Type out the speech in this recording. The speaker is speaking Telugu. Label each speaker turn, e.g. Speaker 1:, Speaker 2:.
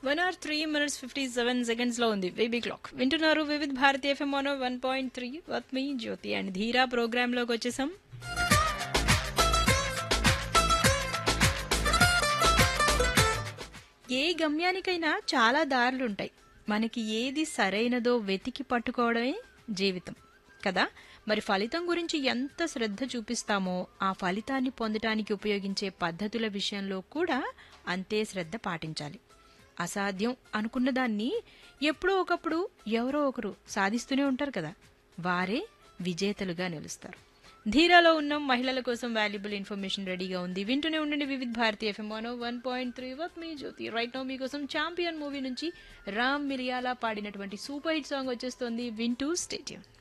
Speaker 1: one hour three minutes fifty seven seconds లో ఉంది బేబీ క్లాక్ వింటున్నారు Vividh Bharati FM one one point three with me Jyothi and Dheera program లోకి వచ్చేసాం ఏ గమ్యానికైనా చాలా దారులుంటాయి మనకి ఏది సరైనదో వెతికి పట్టుకోవడమే జీవితం కదా మరి ఫలితం గురించి ఎంత శ్రద్ధ చూపిస్తామో ఆ ఫలితాన్ని పొందటానికి ఉపయోగించే పద్ధతుల విషయంలో కూడా అంతే శ్రద్ధ పాటించాలి అసాధ్యం అనుకున్న దాన్ని ఎప్పుడో ఒకప్పుడు ఎవరో ఒకరు సాధిస్తూనే ఉంటారు కదా వారే విజేతలుగా నిలుస్తారు ధీరాలో ఉన్న మహిళల కోసం వాల్యుబుల్ ఇన్ఫర్మేషన్ రెడీగా ఉంది వింటూనే ఉండండి Vividh Bharati FM one one point three with me Jyothi right now మీకోసం ఛాంపియన్ మూవీ నుంచి రామ్ మిరియాలా పాడినటువంటి సూపర్ హిట్ సాంగ్ వచ్చేస్తుంది వింటూ స్టేడియం